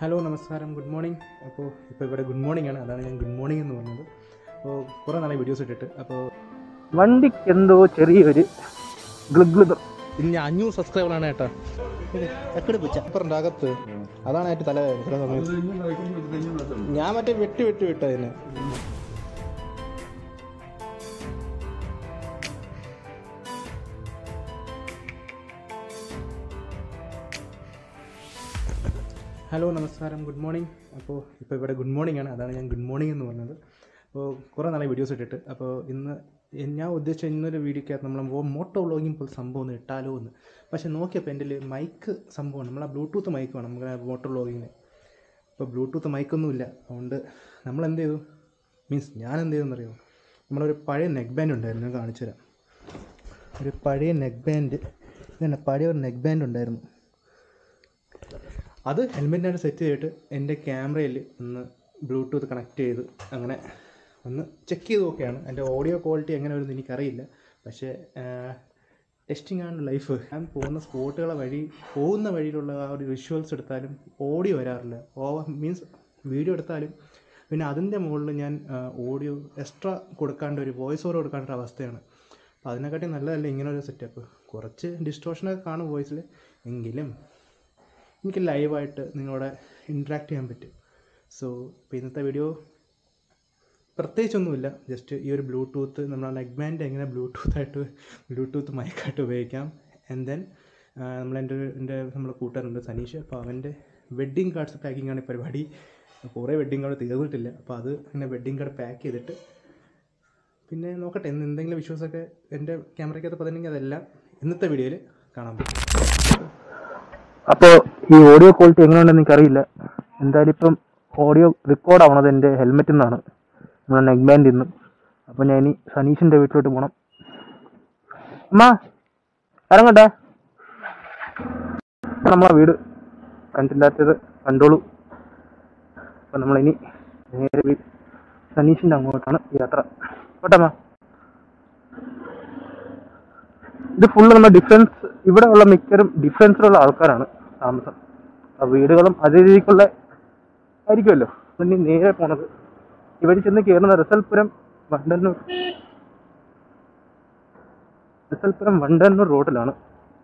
Hello നമസ്കാരം good morning അപ്പോൾ ഇപ്പോൾ ഇവിടെ ഗുഡ് മോർണിംഗ് ആണ് അതാണ് ഞാൻ ഗുഡ് മോർണിംഗ് എന്ന് പറഞ്ഞത് അപ്പോൾ കുറേ നാളെ വീഡിയോസ് ഇട്ടിട്ട് അപ്പോൾ വണ്ടിക്ക് എന്തോ ചെറിയൊരു ഗ്ലുഗ്ലുതം ഇനി അഞ്ഞൂറ് സബ്സ്ക്രൈബറാണ് ഏട്ടാ എക്കട് ചപ്പറിൻ്റെ അകത്ത് അതാണ് ഏറ്റവും തല ചില സമയത്ത് ഞാൻ മറ്റേ വെട്ടി വെട്ടി വിട്ട അതിനെ ഹലോ നമസ്കാരം ഗുഡ് മോർണിംഗ് അപ്പോൾ ഇപ്പോൾ ഇവിടെ ഗുഡ് മോർണിംഗ് ആണ് അതാണ് ഞാൻ ഗുഡ് മോർണിംഗ് എന്ന് പറഞ്ഞത് അപ്പോൾ കുറേ നാളെ വീഡിയോസ് ഇട്ടിട്ട് അപ്പോൾ ഇന്ന് ഞാൻ ഉദ്ദേശിച്ച ഇന്നൊരു വീഡിയോക്കകത്ത് നമ്മൾ മോട്ടോ വ്ളോഗിങ് പോലെ സംഭവം ഒന്ന് ഇട്ടാലോ എന്ന് പക്ഷേ നോക്കിയപ്പോൾ എൻ്റെ മൈക്ക് സംഭവമാണ് നമ്മളെ ബ്ലൂടൂത്ത് മൈക്ക് വേണം നമുക്ക് മോട്ടോ വ്ളോഗിങ്ങിന് ഇപ്പോൾ ബ്ലൂടൂത്ത് മൈക്കൊന്നുമില്ല അതുകൊണ്ട് നമ്മൾ എന്ത് ചെയ്തു മീൻസ് ഞാൻ എന്ത് ചെയ്തെന്നറിയോ നമ്മളൊരു പഴയ നെക്ക് ബാൻഡ് ഉണ്ടായിരുന്നു ഞാൻ കാണിച്ചു തരാം ഒരു പഴയ നെക്ക് ബാൻഡ് ഇതന്നെ പഴയ ഒരു നെക്ക് ബാൻഡ് ഉണ്ടായിരുന്നു അത് ഹെൽമെറ്റിനായിട്ട് സെറ്റ് ചെയ്തിട്ട് എൻ്റെ ക്യാമറയിൽ ഒന്ന് ബ്ലൂടൂത്ത് കണക്ട് ചെയ്ത് അങ്ങനെ ഒന്ന് ചെക്ക് ചെയ്ത് നോക്കുകയാണ് എൻ്റെ ഓഡിയോ ക്വാളിറ്റി എങ്ങനെ വരുമെന്ന് എനിക്കറിയില്ല പക്ഷേ ടെസ്റ്റിംഗ് ആണ് ലൈഫ് ഞാൻ പോകുന്ന സ്പോട്ടുകളെ വഴി പോകുന്ന വഴിയിലുള്ള ആ ഒരു വിഷ്വൽസ് എടുത്താലും ഓഡിയോ വരാറില്ല ഓവർ മീൻസ് വീഡിയോ എടുത്താലും പിന്നെ അതിൻ്റെ മുകളിൽ ഞാൻ ഓഡിയോ എക്സ്ട്രാ കൊടുക്കാണ്ട് ഒരു വോയിസ് ഓവർ കൊടുക്കാണ്ട ഒരു അവസ്ഥയാണ് അപ്പോൾ അതിനെക്കാട്ടി നല്ലതല്ല ഇങ്ങനെ ഒരു സെറ്റപ്പ് കുറച്ച് ഡിസ്ട്രോഷനൊക്കെ കാണും വോയിസിൽ എങ്കിലും എനിക്ക് ലൈവായിട്ട് നിങ്ങളോട് ഇൻട്രാക്ട് ചെയ്യാൻ പറ്റും സോ ഇപ്പോൾ ഇന്നത്തെ വീഡിയോ പ്രത്യേകിച്ചൊന്നുമില്ല ജസ്റ്റ് ഈ ഒരു ബ്ലൂടൂത്ത് നമ്മുടെ നെക്ക് ബാൻഡ് എങ്ങനെ ബ്ലൂടൂത്ത് ആയിട്ട് ബ്ലൂടൂത്ത് മൈക്കായിട്ട് ഉപയോഗിക്കാം ആൻഡ് ദെൻ നമ്മൾ എൻ്റെ ഒരു എൻ്റെ നമ്മുടെ കൂട്ടുകാരുണ്ട് സനീഷ് അപ്പോൾ അവൻ്റെ വെഡ്ഡിങ് കാർഡ്സ് പാക്കിംഗ് ആണ് ഈ പരിപാടി കുറേ വെഡ്ഡിങ് കാർഡ് തീർന്നിട്ടില്ല അപ്പോൾ അത് ഇങ്ങനെ വെഡ്ഡിങ് കാർഡ് പാക്ക് ചെയ്തിട്ട് പിന്നെ നോക്കട്ടെ ഇന്ന് എന്തെങ്കിലും വിഷ്വൽസൊക്കെ എൻ്റെ ക്യാമറയ്ക്കകത്ത് പതിനെങ്കിൽ അതെല്ലാം ഇന്നത്തെ വീഡിയോയിൽ കാണാൻ പറ്റും അപ്പോൾ ഈ ഓഡിയോ ക്വാളിറ്റി എങ്ങനെയുണ്ടെന്ന് എനിക്കറിയില്ല എന്തായാലും ഇപ്പം ഓഡിയോ റെക്കോർഡ് ആവണത് എൻ്റെ ഹെൽമെറ്റിൽ നിന്നാണ് നമ്മുടെ നെക്ക് ബാൻഡിൽ നിന്ന് അപ്പോൾ ഞാൻ ഇനി സനീഷിൻ്റെ വീട്ടിലോട്ട് പോകണം അമ്മ ഇറങ്ങട്ടെ നമ്മളെ വീട് കണ്ടില്ലാത്തത് കണ്ടോളൂ അപ്പം നമ്മളിനി നേരെ വീ- സനീഷിൻ്റെ അങ്ങോട്ടാണ് യാത്ര പോട്ടമ്മ ഇത് ഫുള്ള് നമ്മുടെ ഡിഫറൻസ് ഇവിടെ ഉള്ള മിക്കരും ഡിഫറൻസിലുള്ള ആൾക്കാരാണ് താമസം ആ വീടുകളും അതേ രീതിക്കുള്ള ആയിരിക്കുമല്ലോ പിന്നെ നേരെ പോണത് ഇവിടെ ചെന്ന് കയറുന്ന റിസൽപുരം വണ്ടന്നൂർ റിസൽപുരം വണ്ടന്നൂർ റോഡിലാണ്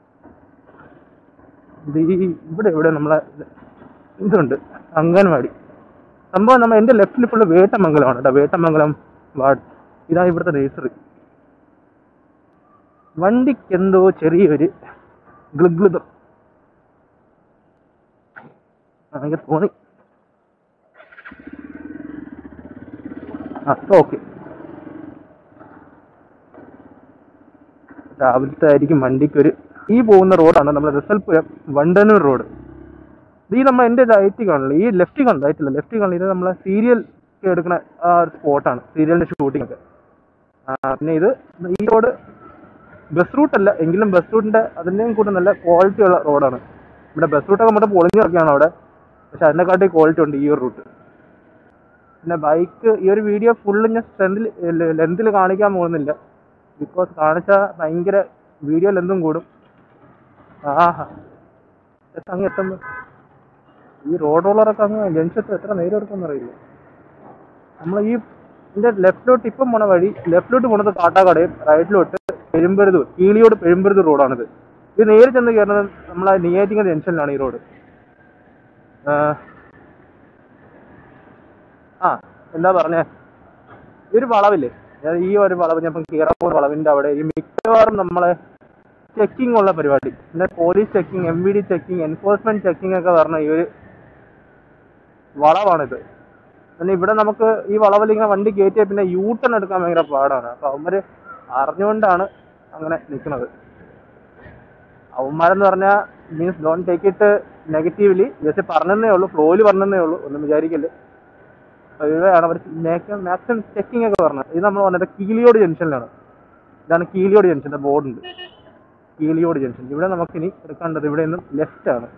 ഇത് ഈ ഇവിടെ ഇവിടെ നമ്മളെ ഇതുണ്ട് അംഗൻവാടി സംഭവം നമ്മൾ എൻ്റെ ലെഫ്റ്റിൽ ഫുള്ള് വേട്ടമംഗലമാണ് കേട്ടോ വേട്ടമംഗലം വാർഡ് ഇതാണ് ഇവിടുത്തെ നേഴ്സറി വണ്ടിക്ക് എന്തോ ചെറിയൊരു ഗ്ലുഗ്ലുതം എനിക്ക് തോന്നി ആ ഓക്കെ രാവിലത്തെ ആയിരിക്കും വണ്ടിക്കൊരു ഈ പോകുന്ന റോഡാണ് നമ്മുടെ റിസൽപുരം വണ്ടന്നൂർ റോഡ് ഇത് ഈ നമ്മൾ എൻ്റെ റൈറ്റ് കാണില്ല ഈ ലെഫ്റ്റ് കാണില്ല റൈറ്റില്ല ലെഫ്റ്റ് കാണില്ല ഇത് നമ്മളെ സീരിയൽ എടുക്കുന്ന ആ ഒരു സ്പോട്ടാണ് സീരിയലിൻ്റെ ഷൂട്ടിംഗ് ഒക്കെ ആ, പിന്നെ ഇത് ഈ റോഡ് ബസ് റൂട്ട് അല്ല എങ്കിലും ബസ് റൂട്ടിന്റെ അതിൻ്റെയും കൂടെ നല്ല ക്വാളിറ്റി ഉള്ള റോഡാണ് ഇവിടെ ബസ് റൂട്ടൊക്കെ നമ്മുടെ പൊളിഞ്ഞു കിടക്കുകയാണ് അവിടെ പക്ഷെ അതിനെക്കാട്ടി ക്വാളിറ്റി ഉണ്ട് ഈ ഒരു റൂട്ട് പിന്നെ ബൈക്ക് ഈ ഒരു വീഡിയോ ഫുള്ള് ഞാൻ സ്ട്രെൻതിൽ ലെന്തിൽ കാണിക്കാൻ പോകുന്നില്ല ബിക്കോസ് കാണിച്ചാൽ ഭയങ്കര വീഡിയോ ലെന്തും കൂടും ആഹാ എത്ര അങ്ങ് എത്തുമ്പോൾ ഈ റോഡ് റോളറൊക്കെ അങ്ങ് ജംഗ്ഷത്ത് എത്ര നേരം എടുക്കുമെന്ന് അറിയില്ല നമ്മൾ ഈ ഇതിന്റെ ലെഫ്റ്റിലോട്ട് ഇപ്പം പോണ വഴി ലെഫ്റ്റിലോട്ട് പോണത് കാട്ടാക്കടയും റൈറ്റിലോട്ട് പെരുമ്പരുതൂർ കീളിയോട് പെരുമ്പരുതൂർ റോഡാണിത് ഇത് നേരെ ചെന്ന് കയറുന്നത് നമ്മളെ നിയേറ്റിങ്ങ ജംഗ്ഷനിലാണ് ഈ റോഡ് ആ എന്താ പറഞ്ഞേ ഈ ഒരു വളവില്ലേ അതായത് ഈ ഒരു വളവ് ഞാൻ ഇപ്പം കയറാൻ പോകുന്ന വളവിന്റെ അവിടെ ഈ മിക്കവാറും നമ്മളെ ചെക്കിംഗ് ഉള്ള പരിപാടി പിന്നെ police checking M V D checking enforcement checking ഒക്കെ പറഞ്ഞ ഈ ഒരു വളവാണിത് പിന്നെ ഇവിടെ നമുക്ക് ഈ വളവിൽ ഇങ്ങനെ വണ്ടി കയറ്റിയ പിന്നെ യൂ ടേൺ എടുക്കാൻ ഭയങ്കര പാടാണ് അപ്പൊ അവന്മാര് അറിഞ്ഞുകൊണ്ടാണ് അങ്ങനെ നിൽക്കുന്നത് അവന്മാരെന്ന് പറഞ്ഞാൽ means don't take it negatively just പറഞ്ഞതേ ഉള്ളൂ ഫ്ലോയിൽ പറഞ്ഞതേ ഉള്ളൂ ഒന്നും വിചാരിക്കല്ലേ അപ്പൊ ഇവയാണ് അവർ മാക്സിമം ചെക്കിംഗ് ഒക്കെ പറഞ്ഞത് ഇത് നമ്മൾ വന്നിട്ട് കീലിയോട് ജംഗ്ഷനിലാണ് ഇതാണ് കീലിയോട് ജംഗ്ഷന്റെ ബോർഡുണ്ട് കീലിയോട് ജംഗ്ഷൻ ഇവിടെ നമുക്കിനി എടുക്കേണ്ടത് ഇവിടെ നിന്നും ലെഫ്റ്റ് ആണ്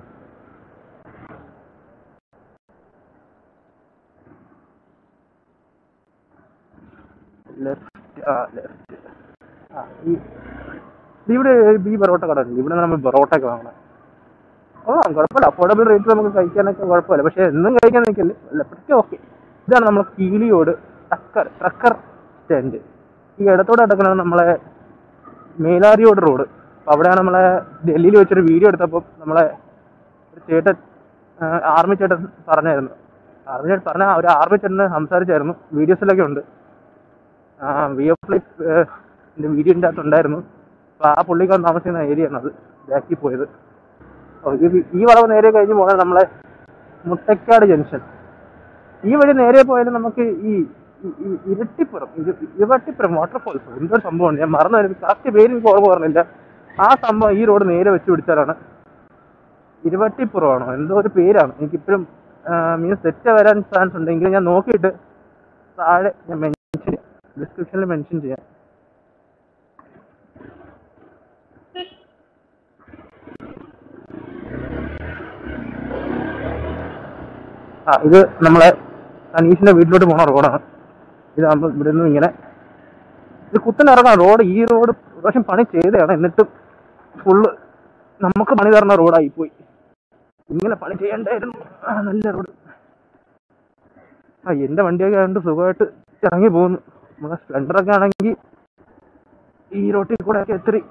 ലെഫ്റ്റ് ആ ലെഫ്റ്റ് ആ ഈ ഇത് ഇവിടെ ഈ പൊറോട്ട കട ഉണ്ട് ഇവിടെ നമ്മൾ പൊറോട്ട ഒക്കെ വാങ്ങണം ഓ കുഴപ്പമില്ല അഫോർഡബിൾ റേറ്റ് നമുക്ക് കഴിക്കാനൊക്കെ കുഴപ്പമില്ല പക്ഷേ എന്നും കഴിക്കാൻ നിൽക്കില്ല എപ്പോഴൊക്കെ ഓക്കെ ഇതാണ് നമ്മളെ കീലിയോട് ട്രക്കർ ട്രക്കർ സ്റ്റാൻഡ് ഈ ഇടത്തോടെ കിടക്കുന്നത് നമ്മളെ മേലാരിയോട് റോഡ് അപ്പോൾ അവിടെയാണ് നമ്മളെ ഡൽഹിയിൽ വെച്ചൊരു വീഡിയോ എടുത്തപ്പോൾ നമ്മളെ ഒരു ചേട്ടൻ ആർമി ചേട്ടൻ പറഞ്ഞായിരുന്നു ആർമി ചേട്ടൻ പറഞ്ഞ ഒരു ആർമി ചേട്ടന് സംസാരിച്ചായിരുന്നു വീഡിയോസിലൊക്കെ ഉണ്ട് വി എഫ് ലൈഫ് വീഡിയോൻ്റെ അകത്ത് ഉണ്ടായിരുന്നു അപ്പോൾ ആ പുള്ളിക്കാരൻ താമസിക്കുന്ന ഏരിയ ആണ് അത് ബാക്കി പോയത് ഓ, ഈ വി- ഈ വളവ് നേരെ കഴിഞ്ഞ് പോകുന്നത് നമ്മളെ മുട്ടക്കാട് ജംഗ്ഷൻ ഈ വഴി നേരെ പോയാലും നമുക്ക് ഈ ഈ- ഈ ഇരട്ടിപ്പുറം ഇരു- ഇരട്ടിപ്പുറം വാട്ടർഫോൾസ് എന്തൊരു സംഭവമാണ് ഞാൻ മറന്നു എനിക്ക് കറക്റ്റ് പേര് എനിക്ക് ഓർമ്മ പറഞ്ഞില്ല ആ സംഭവം ഈ റോഡ് നേരെ വെച്ച് പിടിച്ചാലാണ് ഇരുവട്ടിപ്പുറമാണോ എന്തോ ഒരു പേരാണ് എനിക്കിപ്പോഴും മീൻസ് തെറ്റ് വരാൻ ചാൻസ് ഉണ്ടെങ്കിൽ ഞാൻ നോക്കിയിട്ട് താഴെ ഞാൻ മെൻഷൻ ചെയ്യാം ഡിസ്ക്രിപ്ഷനിൽ മെൻഷൻ ചെയ്യാം ആ ഇത് നമ്മളെ സനീഷിന്റെ വീട്ടിലോട്ട് പോണ റോഡാണ് ഇതാകുമ്പോൾ ഇവിടെ നിന്ന് ഇങ്ങനെ ഇത് കുത്തനിറങ്ങാം റോഡ് ഈ റോഡ് പ്രാവശ്യം പണി ചെയ്തതാണ് എന്നിട്ടും ഫുള്ള് നമുക്ക് പണി തരുന്ന റോഡായി പോയി ഇങ്ങനെ പണി ചെയ്യണ്ടായിരുന്നു ആ നല്ല റോഡ് ആ എൻ്റെ വണ്ടിയൊക്കെ ആയതുകൊണ്ട് സുഖമായിട്ട് ഇറങ്ങി പോകുന്നു നമ്മളെ സ്പ്ലെൻഡറൊക്കെ ആണെങ്കിൽ ഈ റോട്ടിൽ കൂടെ ഒക്കെ എത്തിരി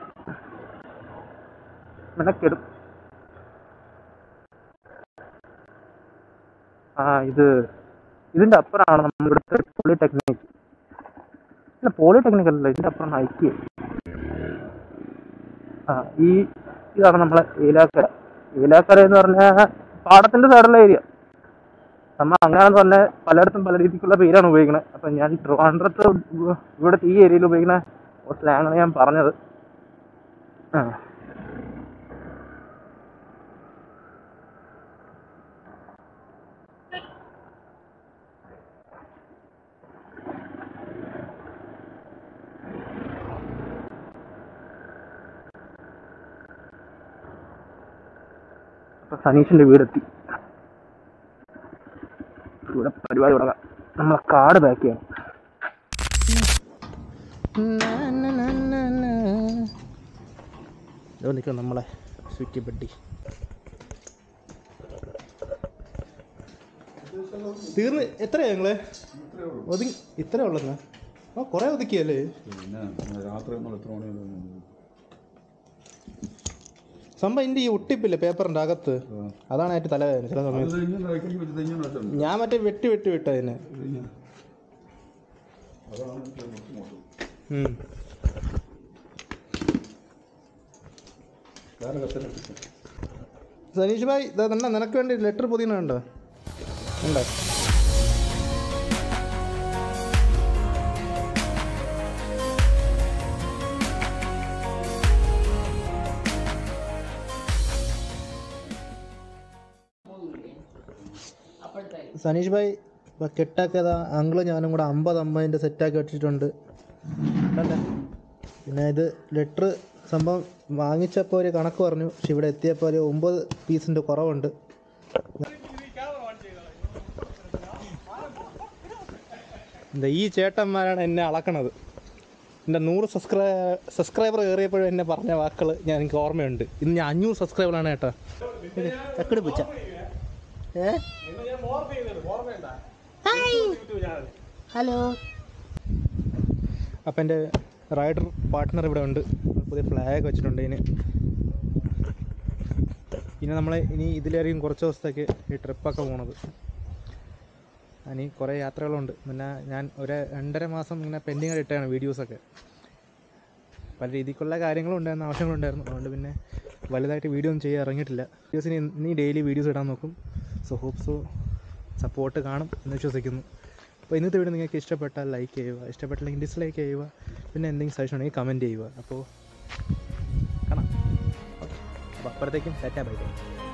മെനക്കെടും ആ ഇത് ഇതിന്റെ അപ്പുറമാണ് നമ്മളിവിടുത്തെ പോളിടെക്നിക് ഇല്ല പോളിടെക്നിക് അല്ല ഇതിന്റെ അപ്പുറം ഐക്യ ആ ഈ ഇതാണ് നമ്മളെ ഏലാക്കര ഏലാക്കര എന്ന് പറഞ്ഞാൽ പാടത്തിന്റെ സൈഡുള്ള ഏരിയ നമ്മ അങ്ങനെയാണെന്ന് പറഞ്ഞാൽ പലയിടത്തും പല രീതിക്കുള്ള പേരാണ് ഉപയോഗിക്കുന്നത് അപ്പം ഞാൻ ട്രിവാൻഡ്രത്ത് ഇവിടുത്തെ ഈ ഏരിയയിൽ ഉപയോഗിക്കുന്ന സ്ലാങ്ങാണ് ഞാൻ പറഞ്ഞത് ആ അപ്പൊ സനീഷിന്റെ വീടെത്തി ഇവിടെ പരിപാടി തുടങ്ങാം നമ്മളെ കാർഡ് ബാക്ക് ചെയ്യണം ഇവിടെ നിൽക്കും നമ്മളെ സ്വിറ്റി ബഡ്ഡി തീർന്ന് എത്രയാ ഞങ്ങള് ഒതുങ്ങി ഇത്രേ ഉള്ളെന്നാ ആ കുറേ ഒതുക്കിയല്ലേ പിന്നെ രാത്രി നമ്മൾ എത്ര മണി വരെ നിന്നു? സംഭവം എൻ്റെ ഈ ഒട്ടിപ്പില്ലേ പേപ്പറിൻ്റെ അകത്ത് അതാണ് ഏറ്റവും തലവേദന ചില അത് സമയത്ത് ഇങ്ങനെ ഇറക്കി വെച്ചിട്ട് ഇങ്ങനെ വെച്ചിട്ടുണ്ട്. ഞാൻ മറ്റേ വെട്ടി വെട്ടി വിട്ട അതിന് ഇതിങ്ങനെ. അതാണ് എനിക്ക് ബുദ്ധിമുട്ട്. ഉം. വേറെ കത്തിലിട്ടിട്ട്. സനീഷ് ഭായ് ഇതാ തന്നെ നിനക്ക് വേണ്ടി ലെറ്റർ പൊതിയുന്നുണ്ടോ ഉണ്ടോ സനീഷ് ഭായ് ഇപ്പൊ കെട്ടാക്കിയതാ അങ്കിള് ഞാനും കൂടെ അമ്പത് അമ്പതിൻ്റെ സെറ്റാക്കി വെച്ചിട്ടുണ്ട് കണ്ടേ പിന്നെ ഇത് ലെറ്റർ സംഭവം വാങ്ങിച്ചപ്പോൾ ഒരു കണക്ക് പറഞ്ഞു പക്ഷെ ഇവിടെ എത്തിയപ്പോൾ ഒരു ഒമ്പത് പീസിൻ്റെ കുറവുണ്ട് എന്താ ഈ ചേട്ടന്മാരാണ് എന്നെ അളക്കണത് എൻ്റെ നൂറ് സബ്സ്ക്രൈ സബ്സ്ക്രൈബർ കയറിയപ്പോഴും എന്നെ പറഞ്ഞ വാക്കുകൾ ഞാൻ എനിക്ക് ഓർമ്മയുണ്ട് ഇന്ന് ഞാൻ അഞ്ഞൂറ് സബ്സ്ക്രൈബറാണ് ചേട്ടാ തക്കടി പൂച്ച ഏ ഹലോ അപ്പം എൻ്റെ റൈഡർ പാർട്ട്ണർ ഇവിടെ ഉണ്ട് പുതിയ ഫ്ലാഗ് വെച്ചിട്ടുണ്ട് ഇതിന് ഇനി നമ്മളെ ഇനി ഇതിലായിരിക്കും കുറച്ച് ദിവസത്തേക്ക് ഈ ട്രിപ്പൊക്കെ പോണത് ഇനി കുറേ യാത്രകളുണ്ട് പിന്നെ ഞാൻ ഒരു രണ്ടര മാസം ഇങ്ങനെ പെൻഡിങ് ആയിട്ട് ഇട്ടാണ് വീഡിയോസൊക്കെ പല രീതിക്കുള്ള കാര്യങ്ങളും ഉണ്ടായിരുന്നു ആവശ്യങ്ങളുണ്ടായിരുന്നു അതുകൊണ്ട് പിന്നെ വലുതായിട്ട് വീഡിയോ ഒന്നും ചെയ്യാൻ ഇറങ്ങിയിട്ടില്ല വീഡിയോസിന് ഇനി ഡെയിലി വീഡിയോസ് ഇടാൻ നോക്കും സോ ഹോപ്പ് സോ സപ്പോർട്ട് കാണും എന്ന് വിശ്വസിക്കുന്നു അപ്പോൾ ഇന്നത്തെ വീഡിയോ നിങ്ങൾക്ക് ഇഷ്ടപ്പെട്ടാൽ ലൈക്ക് ചെയ്യുക ഇഷ്ടപ്പെട്ടില്ലെങ്കിൽ ഡിസ്ലൈക്ക് ചെയ്യുക പിന്നെ എന്തെങ്കിലും സജഷൻ ഉണ്ടെങ്കിൽ കമൻറ്റ് ചെയ്യുക അപ്പോൾ കാണാം ഓക്കെ അപ്പോൾ അപ്പോഴത്തേക്കും ടാറ്റാ ബൈ ബൈ